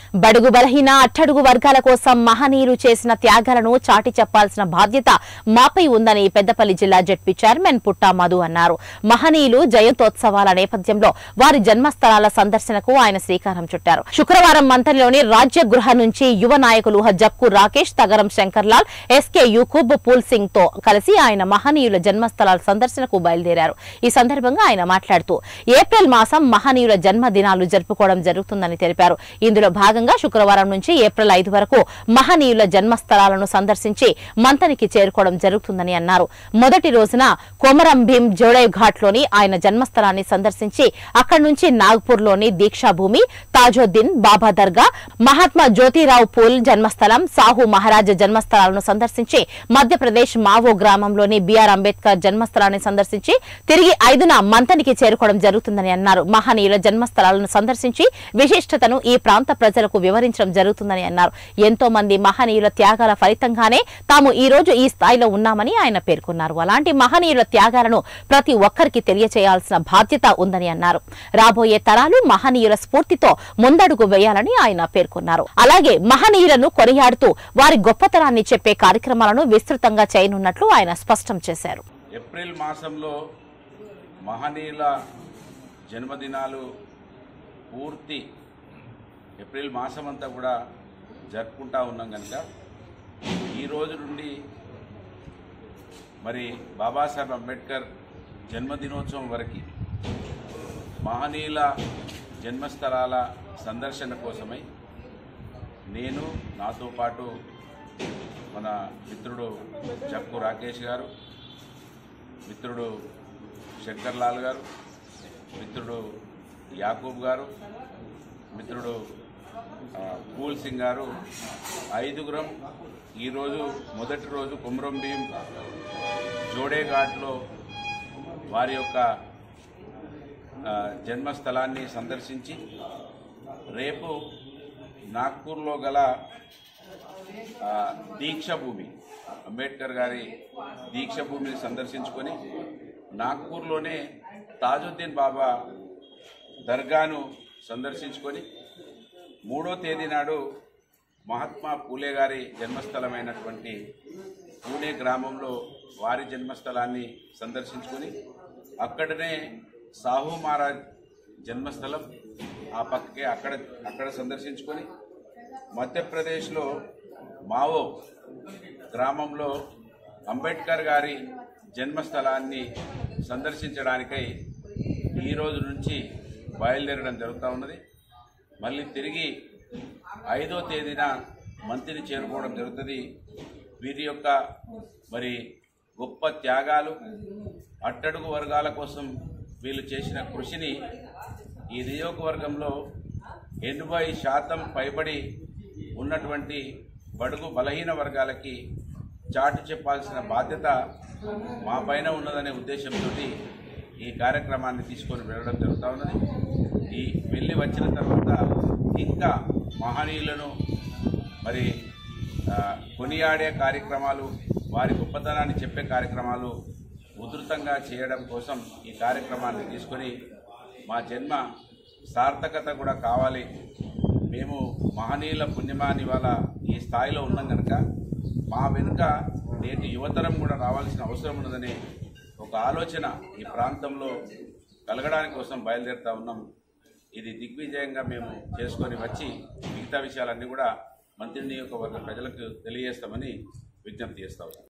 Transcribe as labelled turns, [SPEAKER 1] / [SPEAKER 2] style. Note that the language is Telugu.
[SPEAKER 1] బడుగు బలహీన అట్టడుగు వర్గాల కోసం మహనీయులు చేసిన త్యాగాలను చాటి చెప్పాల్సిన బాధ్యత మాపై ఉందని పెద్దపల్లి జిల్లా జడ్పీ చైర్మన్ పుట్టా మధు అన్నారు మహనీయులు జయంతోత్సవాల నేపథ్యంలో వారి జన్మస్థలాల సందర్శనకు ఆయన శ్రీకారం చుట్టారు శుక్రవారం మంతరిలోని రాజ్య గృహ నుంచి యువ నాయకులు జక్కు రాకేష్ తగరం శంకర్లాల్ ఎస్కే యూకుబ్ పూల్ సింగ్ తో కలిసి ఆయన మహనీయుల జన్మస్థలాల సందర్శనకు బయలుదేరారు ఈ సందర్భంగా ఆయన మాట్లాడుతూ ఏప్రిల్ మాసం మహనీయుల జన్మదినాలు జరుపుకోవడం జరుగుతుందని తెలిపారు ఇందులో భాగంగా శుక్రవారం నుంచి ఏప్రిల్ ఐదు వరకు మహనీయుల జన్మస్థలాలను సందర్శించి మంతనికి చేరుకోవడం జరుగుతుందని అన్నారు మొదటి రోజున కొమరం భీం జోడేవ్ ఘాట్ లోని ఆయన జన్మస్థలాన్ని సందర్శించి అక్కడి నుంచి నాగ్పూర్ లోని దీక్షా భూమి తాజుద్దీన్ బాబా దర్గా మహాత్మా జ్యోతిరావు పూల్ జన్మస్థలం సాహు మహారాజ జన్మస్థలాలను సందర్శించి మధ్యప్రదేశ్ మావో గ్రామంలోని బిఆర్ అంబేద్కర్ జన్మస్థలాన్ని సందర్శించి తిరిగి ఐదున మంతనికి చేరుకోవడం జరుగుతుందని అన్నారు మహనీయుల జన్మస్థలాలను సందర్శించి విశిష్టతను ఈ ప్రాంత ప్రజలకు వివరించడం జరుగుతుందని అన్నారు ఎంతో మంది మహనీయుల త్యాగాల ఫలితంగానే తాము ఈ రోజు ఈ స్థాయిలో ఉన్నామని ఆయన పేర్కొన్నారు అలాంటి మహనీయుల త్యాగాలను ప్రతి ఒక్కరికి తెలియచేయాల్సిన బాధ్యత ఉందని అన్నారు రాబోయే తరాలు మహనీయుల స్ఫూర్తితో ముందడుగు వేయాలని ఆయన పేర్కొన్నారు అలాగే మహనీయులను కొనియాడుతూ వారి గొప్పతనాన్ని చెప్పే కార్యక్రమాలను విస్తృతంగా చేయనున్నట్లు ఆయన స్పష్టం చేశారు
[SPEAKER 2] ఏప్రిల్ మాసంలో మహనీయుల జన్మదినాలు పూర్తి ఏప్రిల్ మాసం అంతా కూడా జరుపుకుంటా ఉన్నాం కనుక ఈ రోజు నుండి మరి బాబాసాహెబ్ అంబేద్కర్ జన్మదినోత్సవం వరకు మహనీయుల జన్మస్థలాల సందర్శన కోసమై నేను నాతో పాటు మన మిత్రుడు చక్కు రాకేష్ గారు మిత్రుడు శంకర్లాల్ గారు మిత్రుడు యాకూబ్ గారు మిత్రుడు ఆ, పూల్ సింగ్ గారు ఐదుగురం ఈరోజు మొదటి రోజు కుమ్రం భీం జోడేఘాట్లో వారి యొక్క ఆ, జన్మస్థలాన్ని సందర్శించి రేపు నాగ్పూర్లో గల ఆ, దీక్ష భూమి అంబేద్కర్ గారి దీక్ష భూమిని సందర్శించుకొని నాగ్పూర్లోనే తాజుద్దీన్ బాబా దర్గాను సందర్శించుకొని మూడో తేదీ నాడు మహాత్మా పూలే గారి జన్మస్థలమైనటువంటి పూణే గ్రామంలో వారి జన్మస్థలాన్ని సందర్శించుకొని అక్కడనే సాహు మహారాజ్ జన్మస్థలం ఆ పక్కకే అక్కడ అక్కడ సందర్శించుకొని మధ్యప్రదేశ్లో మావో గ్రామంలో అంబేద్కర్ గారి జన్మస్థలాన్ని సందర్శించడానికై ఈ రోజు నుంచి బయలుదేరడం జరుగుతూ ఉన్నది మళ్ళీ తిరిగి ఐదో తేదీన మంత్రిని చేరుకోవడం జరుగుతుంది వీరి యొక్క మరి గొప్ప త్యాగాలు అట్టడుగు వర్గాల కోసం వీళ్ళు చేసిన కృషిని ఈ నియోజకవర్గంలో ఎనభై శాతం పైబడి ఉన్నటువంటి బడుగు బలహీన వర్గాలకి చాటి చెప్పాల్సిన బాధ్యత మా పైన ఉన్నదనే ఉద్దేశంతో ఈ కార్యక్రమాన్ని తీసుకొని వెళ్ళడం జరుగుతూ ఉన్నది ఈ వెళ్ళి వచ్చిన తర్వాత ఇంకా మహనీయులను మరి ఆ, కొనియాడే కార్యక్రమాలు వారి గొప్పతనాన్ని చెప్పే కార్యక్రమాలు ఉధృతంగా చేయడం కోసం ఈ కార్యక్రమాన్ని తీసుకొని మా జన్మ సార్థకత కూడా కావాలి మేము మహనీయుల పుణ్యమాని ఇవాళ ఈ స్థాయిలో ఉన్నాం కనుక మా వెనుక నేటి యువతరం కూడా రావాల్సిన అవసరం ఉన్నదనే ఒక ఆలోచన ఈ ప్రాంతంలో కలగడానికి కోసం బయలుదేరుతా ఉన్నాం ఇది దిగ్విజయంగా మేము చేసుకొని వచ్చి మిగతా విషయాలన్నీ కూడా మంత్రి నియోజకవర్గ ప్రజలకు తెలియజేస్తామని విజ్ఞప్తి చేస్తా ఉన్నాం